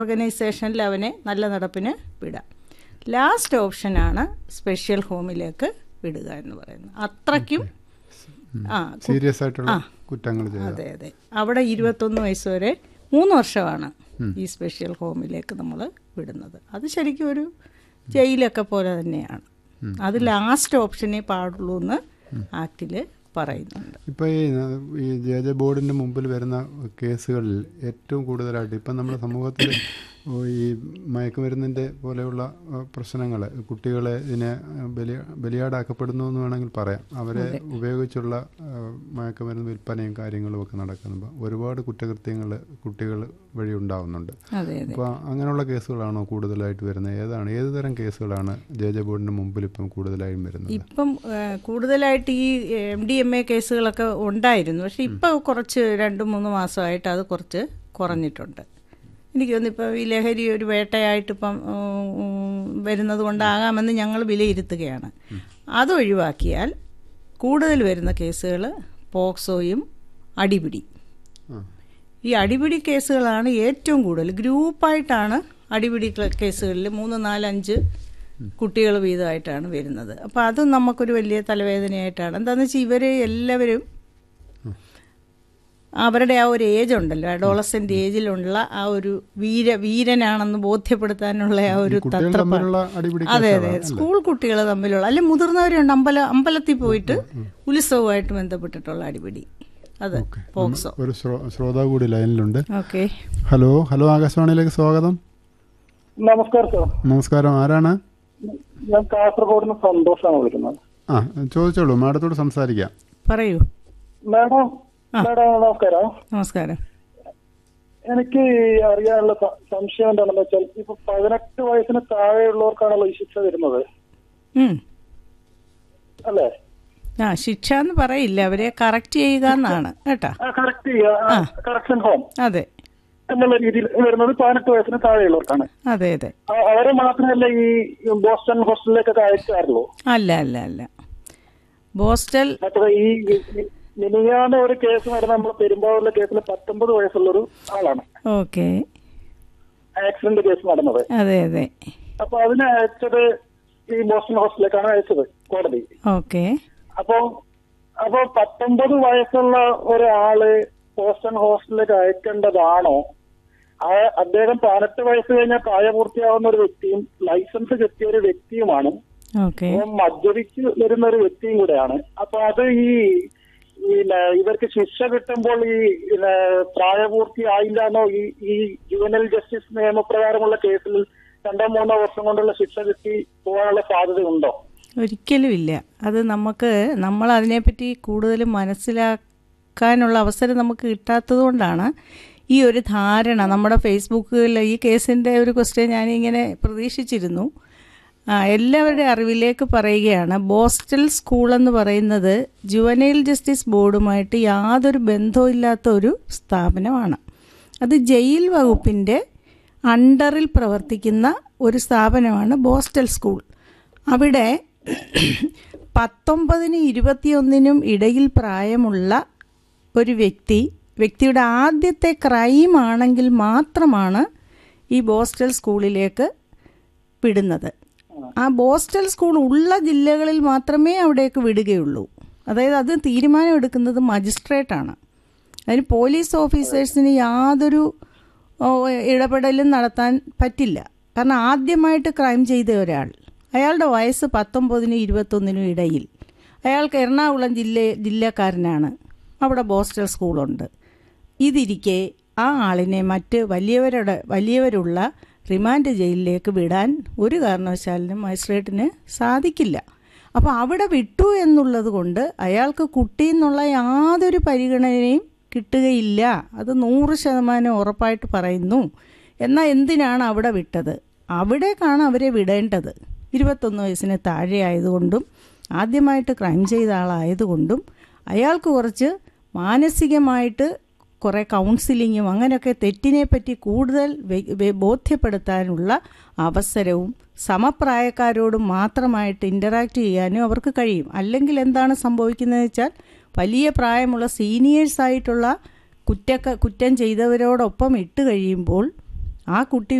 ഓർഗനൈസേഷനിൽ അവനെ നല്ല നടപ്പിന് വിടാം ലാസ്റ്റ് ഓപ്ഷനാണ് സ്പെഷ്യൽ ഹോമിലേക്ക് വിടുക എന്ന് പറയുന്നത് അത്രയ്ക്കും ആ കു- സീരിയസ് ആയിട്ടുള്ള ആ. കുറ്റങ്ങൾ ചെയ്ത അതെ അതെ അവിടെ ഇരുപത്തൊന്ന് വയസ്സ് വരെ മൂന്ന് വർഷമാണ് ഈ സ്പെഷ്യൽ ഹോമിലേക്ക് നമ്മൾ വിടുന്നത് അത് ശരിക്കും ഒരു ജയിലൊക്കെ പോലെ തന്നെയാണ് അത് ലാസ്റ്റ് ഓപ്ഷനേ പാടുള്ളൂ എന്ന് ആക്റ്റിൽ പറയുന്നുണ്ട് ഇപ്പോൾ ഈ ഈ ജെ ജെ ബോർഡിൻ്റെ മുമ്പിൽ വരുന്ന കേസുകളിൽ ഏറ്റവും കൂടുതലായിട്ട് ഇപ്പം നമ്മുടെ സമൂഹത്തിൽ ഈ മയക്കുമരുന്നിൻ്റെ പോലെയുള്ള പ്രശ്നങ്ങൾ കുട്ടികളെ ഇതിനെ ബലി ബലിയാടാക്കപ്പെടുന്നു എന്ന് വേണമെങ്കിൽ പറയാം അവരെ ഉപയോഗിച്ചുള്ള ആ, മയക്കുമരുന്ന് വിൽപ്പനയും കാര്യങ്ങളും ഒക്കെ നടക്കുമ്പോൾ ഒരുപാട് കുറ്റകൃത്യങ്ങൾ കുട്ടികൾ വഴി ഉണ്ടാവുന്നുണ്ട് അതെ അതെ അപ്പോൾ അങ്ങനെയുള്ള കേസുകളാണോ കൂടുതലായിട്ട് വരുന്നത് ഏതാണ് ഏത് തരം കേസുകളാണ് ജെ ജെ ബോർഡിൻ്റെ മുമ്പിൽ ഇപ്പം കൂടുതലായും വരുന്നത് ഇപ്പം ആ, കൂടുതലായിട്ട് ഈ എം ഡി എം എ കേസുകളൊക്കെ ഉണ്ടായിരുന്നു പക്ഷെ ഇപ്പോൾ കുറച്ച് രണ്ട് മൂന്ന് മാസമായിട്ട് അത് കുറച്ച് കുറഞ്ഞിട്ടുണ്ട് എനിക്ക് തോന്നുന്നു ഇപ്പോൾ ഈ ലഹരി ഒരു വേട്ടയായിട്ട് ഇപ്പം ഉം, വരുന്നത് കൊണ്ടാകാമെന്ന് ഞങ്ങൾ വിലയിരുത്തുകയാണ് അത് ഒഴിവാക്കിയാൽ കൂടുതൽ വരുന്ന കേസുകൾ പോക്സോയും അടിപിടി ആ ഈ അടിപിടി കേസുകളാണ് ഏറ്റവും കൂടുതൽ ഗ്രൂപ്പായിട്ടാണ് അടിപിടി ക്ല- കേസുകളിൽ മൂന്ന് നാല് അഞ്ച് കുട്ടികൾ വീതമായിട്ടാണ് വരുന്നത് അപ്പോൾ അത് നമുക്കൊരു വലിയ തലവേദനയായിട്ടാണ് എന്താണെന്ന് വെച്ചാൽ ഇവർ എല്ലാവരും അവരുടെ ആ ഒരു ഏജ് ഉണ്ടല്ലോ അഡോളസെൻ്റ് ഏജിലുള്ള ആ ഒരു വീര വീരനാണെന്ന് ബോധ്യപ്പെടുത്താനുള്ള ആ ഒരു കുട്ടികൾ തത്രപ്പാട് തമ്മിലുള്ള അടിപിടി അതെ അതെ കേസുകളാണ് സ്കൂൾ കുട്ടികൾ തമ്മിലുള്ള അല്ലെ മുതിർന്നവരുണ്ട് അമ്പല അമ്പലത്തിൽ പോയിട്ട് ഉത്സവമായിട്ട് ബന്ധപ്പെട്ടിട്ടുള്ള അടിപിടി അത് പോക്സോ ഒരു ശ്രോ- ശ്രോതാവ് കൂടി ലൈനിലുണ്ട് ഓക്കെ ഹലോ ഹലോ ആകാശവാണിയിലേക്ക് സ്വാഗതം നമസ്കാരം സാർ നമസ്കാരം ആരാണ് ഞാൻ കാസർഗോഡ് നിന്ന് സന്തോഷാണ് വിളിക്കുന്നത് ആ ചോദിച്ചോളൂ മാഡത്തോട് സംസാരിക്കാം പറയൂ മാഡം മാഡം നമസ്കാരം നമസ്കാരം എനിക്ക് അറിയാനുള്ള സ- സംശയം എന്താണെന്ന് വെച്ചാൽ ഇപ്പൊ പതിനെട്ട് വയസ്സിന് താഴെയുള്ളവർക്കാണല്ലോ ഈ ശിക്ഷ വരുന്നത് ഉം. അല്ലേ ആ ശിക്ഷ എന്ന് പറയില്ല അവരെ കറക്റ്റ് ചെയ്യുക എന്നാണ് കേട്ടാ കറക്റ്റ് കറക്ഷൻ ഹോം അതെ എന്നുള്ള രീതിയിൽ വരുന്നത് പതിനെട്ട് വയസ്സിന് താഴെയുള്ളവർക്കാണ് അതെ അതെ അ- അവരെ മാത്രമല്ല ഈ ബോസ്റ്റൺ ഹോസ്റ്റലിലേക്കൊക്കെ അയക്കാറുള്ളൂ അല്ല അല്ല അല്ല ബോസ്റ്റൽ മറ്റേ ഈ ഈ- മിനിയാന്ന് ഒരു കേസ് നടന്ന നമ്മൾ പെരുമ്പാവൂരിലെ കേസിൽ പത്തൊമ്പത് വയസ്സുള്ളൊരു ആളാണ് ഓക്കെ ആക്സിഡന്റ് കേസ് നടന്നത് അതെ അതെ അപ്പൊ അതിനെ അയച്ചത് ഈ ബോസ്റ്റൺ ഹോസ്റ്റലിലേക്കാണ് അയച്ചത് കോടതി ഓക്കെ അപ്പൊ അപ്പൊ പത്തൊമ്പത് വയസ്സുള്ള ഒരാള് ബോസ്റ്റൺ ഹോസ്റ്റലിലേക്ക് അയക്കേണ്ടതാണോ ആ അദ്ദേഹം പതിനെട്ട് വയസ്സ് കഴിഞ്ഞാൽ പ്രായപൂർത്തിയാവുന്ന ഒരു വ്യക്തിയും ലൈസൻസ് കിട്ടിയ ഒരു വ്യക്തിയുമാണ് ഓക്കെ അപ്പം മദ്യപിച്ച് വരുന്ന ഒരു വ്യക്തിയും കൂടെയാണ് അപ്പൊ അത് ഈ ഈ ല- ഇവർക്ക് ശിക്ഷ കിട്ടുമ്പോൾ ഈ ല- പ്രായപൂർത്തി ആയില്ല എന്നോ ഈ ഈ ജുവനൽ ജസ്റ്റിസ് നിയമപ്രകാരമുള്ള കേസിൽ രണ്ടോ മൂന്നോ വർഷം കൊണ്ടുള്ള ശിക്ഷ കിട്ടി പോകാനുള്ള സാധ്യതയുണ്ടോ ഒരിക്കലും ഇല്ല അത് നമുക്ക് നമ്മൾ അതിനെപ്പറ്റി കൂടുതൽ മനസ്സിലാക്കാനുള്ള അവസരം നമുക്ക് കിട്ടാത്തത് കൊണ്ടാണ് ഈ ഒരു ധാരണ നമ്മുടെ ഫേസ്ബുക്കിൽ ഈ കേസിൻ്റെ ഒരു ക്വസ്റ്റ്യൻ ഞാനിങ്ങനെ പ്രതീക്ഷിച്ചിരുന്നു ആ, എല്ലാവരുടെ അറിവിലേക്ക് പറയുകയാണ് ബോസ്റ്റൽ സ്കൂൾ എന്ന് പറയുന്നത് ജുവനൈൽ ജസ്റ്റിസ് ബോർഡുമായിട്ട് യാതൊരു ബന്ധവുമില്ലാത്ത ഒരു സ്ഥാപനമാണ് അത് ജയിൽ വകുപ്പിൻ്റെ അണ്ടറിൽ പ്രവർത്തിക്കുന്ന ഒരു സ്ഥാപനമാണ് ബോസ്റ്റൽ സ്കൂൾ അവിടെ പത്തൊമ്പതിനും ഇരുപത്തിയൊന്നിനും ഇടയിൽ പ്രായമുള്ള ഒരു വ്യക്തി വ്യക്തിയുടെ ആദ്യത്തെ ക്രൈം ആണെങ്കിൽ മാത്രമാണ് ഈ ബോസ്റ്റൽ സ്കൂളിലേക്ക് വിടുന്നത് ആ ബോസ്റ്റൽ സ്കൂൾ ഉള്ള ജില്ലകളിൽ മാത്രമേ അവിടേക്ക് വിടുകയുള്ളൂ അതായത് അത് തീരുമാനം എടുക്കുന്നത് മജിസ്ട്രേറ്റാണ് അതിന് പോലീസ് ഓഫീസേഴ്സിന് യാതൊരു ഓ, ഇടപെടലും നടത്താൻ പറ്റില്ല കാരണം ആദ്യമായിട്ട് ക്രൈം ചെയ്ത ഒരാൾ അയാളുടെ വയസ്സ് പത്തൊമ്പതിനും ഇരുപത്തൊന്നിനും ഇടയിൽ അയാൾക്ക് എറണാകുളം ജില്ല ജില്ലക്കാരനാണ് അവിടെ ബോസ്റ്റൽ സ്കൂളുണ്ട് ഇതിരിക്കെ ആ ആളിനെ മറ്റ് വലിയവരുടെ വലിയവരുള്ള റിമാൻഡ് ജയിലിലേക്ക് വിടാൻ ഒരു കാരണവശാലിനും മജിസ്ട്രേറ്റിന് സാധിക്കില്ല അപ്പോൾ അവിടെ വിട്ടു എന്നുള്ളത് കൊണ്ട് അയാൾക്ക് കുട്ടി എന്നുള്ള യാതൊരു പരിഗണനയും കിട്ടുകയില്ല അത് നൂറ് ശതമാനം ഉറപ്പായിട്ട് പറയുന്നു എന്നാൽ എന്തിനാണ് അവിടെ വിട്ടത് അവിടേക്കാണ് അവരെ വിടേണ്ടത് ഇരുപത്തൊന്ന് വയസ്സിന് താഴെ ആയതുകൊണ്ടും ആദ്യമായിട്ട് ക്രൈം ചെയ്ത ആളായതുകൊണ്ടും അയാൾക്ക് കുറച്ച് മാനസികമായിട്ട് കുറേ കൗൺസിലിങ്ങും അങ്ങനെയൊക്കെ തെറ്റിനെപ്പറ്റി കൂടുതൽ വെ- വെ- ബോധ്യപ്പെടുത്താനുള്ള അവസരവും സമപ്രായക്കാരോട് മാത്രമായിട്ട് ഇൻ്ററാക്ട് ചെയ്യാനും അവർക്ക് കഴിയും അല്ലെങ്കിൽ എന്താണ് സംഭവിക്കുന്നത് വെച്ചാൽ വലിയ പ്രായമുള്ള സീനിയേഴ്സായിട്ടുള്ള കുറ്റക്ക കുറ്റം ചെയ്തവരോടൊപ്പം ഇട്ട് കഴിയുമ്പോൾ ആ കുട്ടി